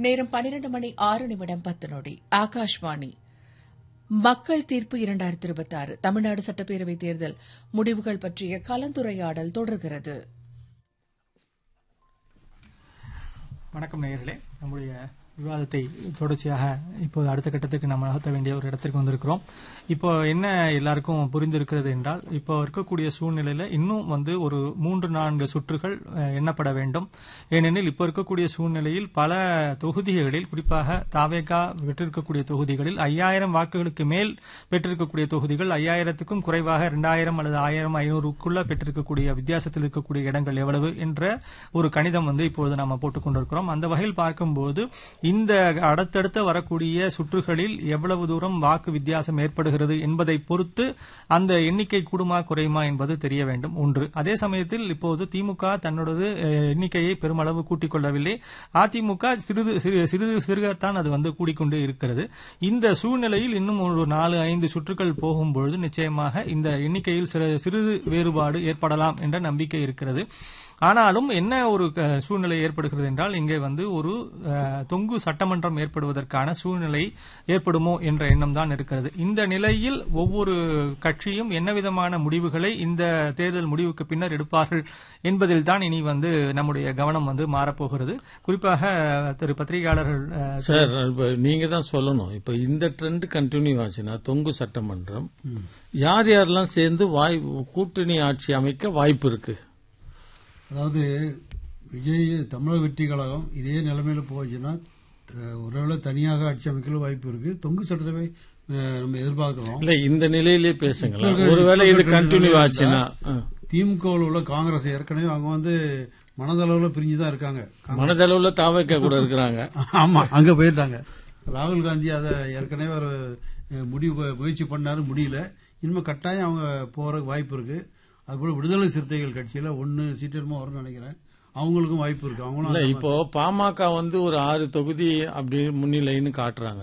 நேரம் பனிரண்டு மணி ஆறு நிமிடம் பத்து நொடி ஆகாஷ்வாணி மக்கள் தீர்ப்பு இரண்டாயிரத்தி இருபத்தாறு தமிழ்நாடு சட்டப்பேரவைத் தேர்தல் முடிவுகள் பற்றிய கலந்துரையாடல் தொடர்கிறது வணக்கம் நேயர்களே நம்முடைய விவாதத்தை தொடர்ச்சியாக இப்போது அடுத்த கட்டத்துக்கு நம்ம நகர்த்த வேண்டிய ஒரு இடத்திற்கு வந்திருக்கிறோம் இப்போ என்ன எல்லாருக்கும் புரிந்திருக்கிறது என்றால் இப்போ இருக்கக்கூடிய சூழ்நிலையில இன்னும் வந்து ஒரு மூன்று நான்கு சுற்றுகள் அஹ், எண்ணப்பட வேண்டும் ஏனெனில் இப்போ இருக்கக்கூடிய சூழ்நிலையில் பல தொகுதிகளில் குறிப்பாக தாவேகா பெற்றிருக்கக்கூடிய தொகுதிகளில் ஐயாயிரம் வாக்குகளுக்கு மேல் பெற்றிருக்கக்கூடிய தொகுதிகள் ஐயாயிரத்துக்கும் குறைவாக இரண்டாயிரம் அல்லது ஆயிரம் ஐநூறுக்குள்ள பெற்றிருக்கக்கூடிய வித்தியாசத்தில் இருக்கக்கூடிய இடங்கள் எவ்வளவு என்ற ஒரு கணிதம் வந்து இப்பொழுது நாம போட்டுக் கொண்டிருக்கிறோம் அந்த வகையில் பார்க்கும்போது இந்த அடுத்தடுத்த வரக்கூடிய சுற்றுகளில் எவ்வளவு தூரம் வாக்கு வித்தியாசம் ஏற்படுகிறது என்பதை பொறுத்து அந்த எண்ணிக்கை கூடுமா குறையுமா என்பது தெரிய வேண்டும் ஒன்று அதே சமயத்தில் இப்போது திமுக தன்னோடது அஹ், எண்ணிக்கையை பெருமளவு கூட்டிக் கொள்ளவில்லை அதிமுக சிறிது சிறு- சிறிது சிறுகத்தான் அது வந்து கூடிக்கொண்டு இருக்கிறது இந்த சூழ்நிலையில் இன்னும் ஒரு நாலு ஐந்து சுற்றுகள் போகும்பொழுது நிச்சயமாக இந்த எண்ணிக்கையில் சிறு- சிறிது வேறுபாடு ஏற்படலாம் என்ற நம்பிக்கை இருக்கிறது ஆனாலும் என்ன ஒரு அஹ், சூழ்நிலை ஏற்படுகிறது என்றால் இங்கே வந்து ஒரு அஹ், தொங்கு சட்டமன்றம் ஏற்படுவதற்கான சூழ்நிலை ஏற்படுமோ என்ற எண்ணம் தான் இருக்கிறது இந்த நிலையில் ஒவ்வொரு கட்சியும் என்ன விதமான முடிவுகளை இந்த தேர்தல் முடிவுக்கு பின்னர் எடுப்பார்கள் என்பதில் தான் இனி வந்து நம்முடைய கவனம் வந்து மாறப்போகிறது குறிப்பாக அஹ், திரு பத்திரிகையாளர்கள் அஹ், சார் இப்ப நீங்க தான் சொல்லணும் இப்ப இந்த ட்ரெண்ட் கண்டினியூ ஆச்சுன்னா தொங்கு சட்டமன்றம் யார் யாரெல்லாம் சேர்ந்து வாய் கூட்டணி ஆட்சி அமைக்க வாய்ப்பு இருக்கு அதாவது விஜய் தமிழக வெற்றி கழகம் இதே நிலைமையில போச்சுன்னா அஹ், ஒருவேளை தனியாக ஆட்சி அமைக்கல வாய்ப்பு இருக்கு தொங்கு சட்டசபை அஹ், நம்ம எதிர்பார்க்கிறோம் இல்ல இந்த நிலையிலே பேசுங்களா இப்ப இருக்க- ஒருவேளை இப்ப இது இருக்க கண்டினியூ நிலையில ஆச்சுன்னா ஆ. திமுகவில் உள்ள காங்கிரஸ் ஏற்கனவே அவங்க வந்து மனதளவுல பிரிஞ்சு தான் இருக்காங்க மனதளவுல தாவைக்க கூட இருக்கிறாங்க ஆமா அங்க போயிட்டாங்க ராகுல் காந்தி அதை ஏற்கனவே ஒரு அஹ், முடிவு முயற்சி பண்ணாரு முடியல இனிமே கட்டாயம் அவங்க போறதுக்கு வாய்ப்பு இருக்கு அதுபோல விடுதலை சிறுத்தைகள் கட்சியில ஒன்னு சீட்டு என்னமோ வரும்னு நினைக்கிறேன் அவங்களுக்கும் வாய்ப்பு இருக்கு அவங்களும் இல்ல அந்த இப்போ பாமக வந்து ஒரு ஆறு தொகுதி அப்படி முன்னிலைன்னு காட்டுறாங்க